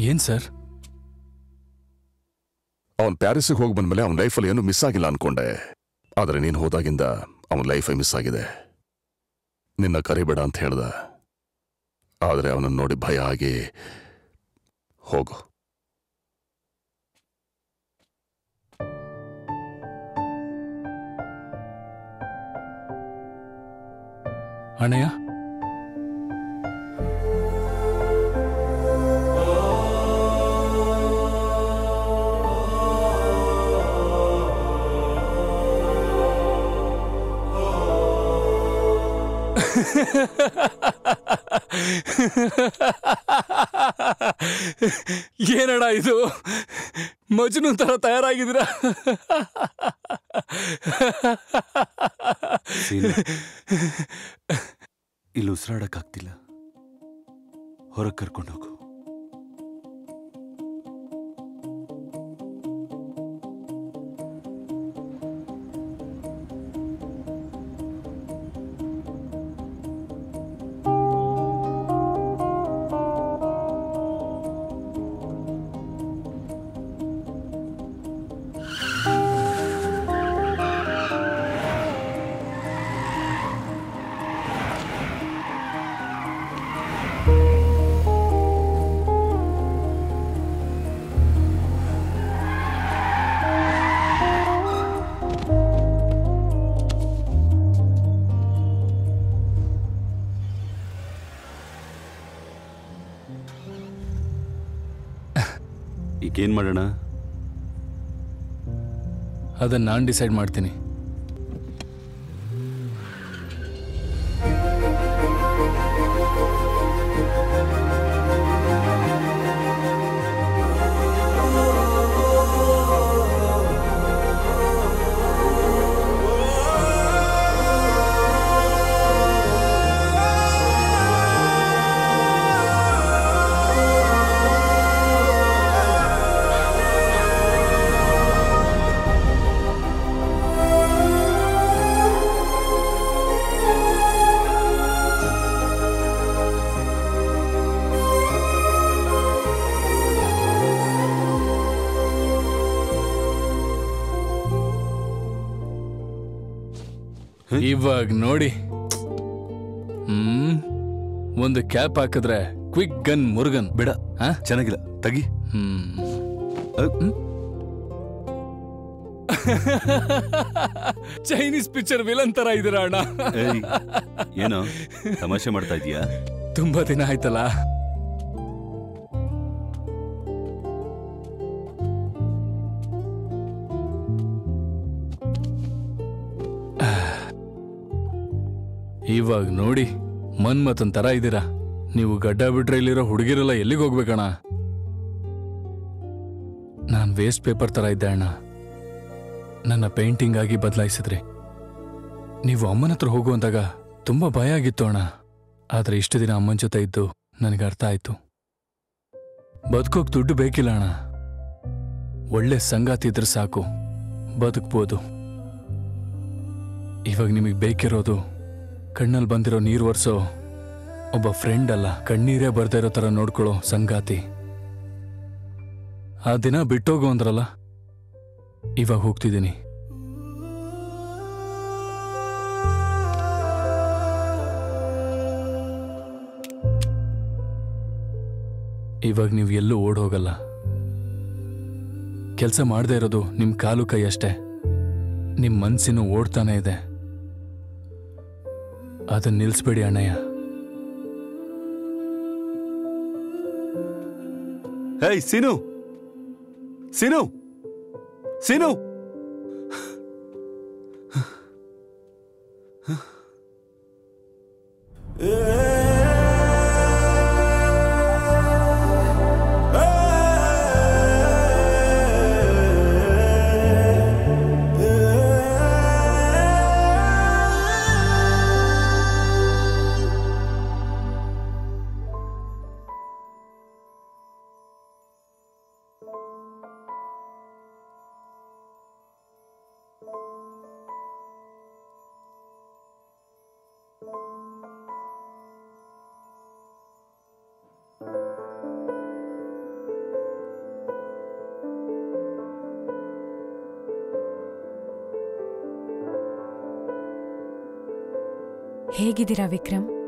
ಏನ್ ಸರ್ ಅವನ್ ಪ್ಯಾರಿಸ್ಗೆ ಹೋಗಿ ಬಂದ್ಮೇಲೆ ಅವನ ಲೈಫಲ್ಲಿ ಏನು ಮಿಸ್ ಆಗಿಲ್ಲ ಅನ್ಕೊಂಡೆ ಆದ್ರೆ ನೀನು ಹೋದಾಗಿಂದ ಅವನ ಲೈಫೇ ಮಿಸ್ ಆಗಿದೆ ನಿನ್ನ ಕರಿಬೇಡ ಅಂತ ಹೇಳ್ದ ಆದ್ರೆ ಅವನನ್ನು ನೋಡಿ ಭಯ ಆಗಿ ಹೋಗು ಅಣ್ಣಯ್ಯ ಏನಡ ಇದು ಮಜ್ನು ತರ ತಯಾರಾಗಿದ್ದೀರಾ ಸೀನು, ಇಲ್ಲಿ ಉಸಿರಾಡಕ್ಕಾಗ್ತಿಲ್ಲ ಹೊರಗೆ ಕರ್ಕೊಂಡು ಹೋಗು ಈಗೇನ್ ಮಾಡೋಣ ಅದನ್ನ ನಾನು ಡಿಸೈಡ್ ಮಾಡ್ತೀನಿ ಇವಾಗ ನೋಡಿ ಹ್ಮ್ ಒಂದು ಕ್ಯಾಪ್ ಹಾಕಿದ್ರೆ ಕ್ವಿಕ್ ಗನ್ ಮುರುಗನ್ ಬೇಡ ಹಾ ಚೆನ್ನಾಗಿಲ್ಲ ತಗಿ ಹ್ಮ್ ಅಹ್, ಹ್ಮ್. ಚೈನೀಸ್ ಪಿಕ್ಚರ್ ವಿಲನ್ ತರ ಇದೀರ ಅಣ್ಣ ಏಯ್, ಏನೋ ತಮಾಷೆ ಮಾಡ್ತಾ ಇದೀಯಾ ತುಂಬಾ ದಿನ ಆಯ್ತಲ್ಲ ಇವಾಗ ನೋಡಿ ಮನ್ಮಥನ್ ತರ ಇದ್ದೀರಾ ನೀವು ಗಡ್ಡ ಬಿಟ್ರೆ ಇಲ್ಲಿರೋ ಹುಡುಗಿರೆಲ್ಲ ಎಲ್ಲಿಗೆ ಹೋಗ್ಬೇಕಣ್ಣ ನಾನ್ ವೇಸ್ಟ್ ಪೇಪರ್ ತರ ಇದ್ದೆ ಅಣ್ಣ ನನ್ನ ಪೇಂಟಿಂಗ್ ಆಗಿ ಬದಲಾಯಿಸಿದ್ರಿ ನೀವು ಅಮ್ಮನ ಹತ್ರ ಹೋಗುವಂದಾಗ ತುಂಬಾ ಭಯ ಆಗಿತ್ತು ಅಣ್ಣ ಆದ್ರೆ ಇಷ್ಟು ದಿನ ಅಮ್ಮನ ಜೊತೆ ಇದ್ದು ನನಗೆ ಅರ್ಥ ಆಯ್ತು ಬದುಕೋಕ್ ದುಡ್ಡು ಬೇಕಿಲ್ಲ ಅಣ್ಣ ಒಳ್ಳೆ ಸಂಗಾತಿ ಇದ್ರೆ ಸಾಕು ಬದುಕ್ಬೋದು ಇವಾಗ ನಿಮಗೆ ಬೇಕಿರೋದು ಕಣ್ಣಲ್ಲಿ ಬಂದಿರೋ ನೀರು ಒರೆಸೋ ಒಬ್ಬ ಫ್ರೆಂಡ್ ಅಲ್ಲ ಕಣ್ಣೀರೇ ಬರ್ದೇ ಇರೋ ಥರ ನೋಡ್ಕೊಳ್ಳೋ ಸಂಗಾತಿ ಆ ದಿನ ಬಿಟ್ಟೋಗು ಅಂದ್ರಲ್ಲ ಇವಾಗ ಹೋಗ್ತಿದ್ದೀನಿ ಇವಾಗ ನೀವು ಎಲ್ಲೂ ಓಡ್ ಹೋಗಲ್ಲ ಕೆಲಸ ಮಾಡದೇ ಇರೋದು ನಿಮ್ಮ ಕಾಲು ಕೈ ಅಷ್ಟೇ ನಿಮ್ಮ ಮನ್ಸಿನ ಓಡ್ತಾನೆ ಇದೆ ಅದನ್ನ ನಿಲ್ಲಿಸ್ಬೇಡಿ ಅಣ್ಣಯ್ಯ ಹೇಯ್ ಸೀನು ಸೀನು ಸೀನು ಹೇಗಿದ್ದೀರಾ ವಿಕ್ರಮ್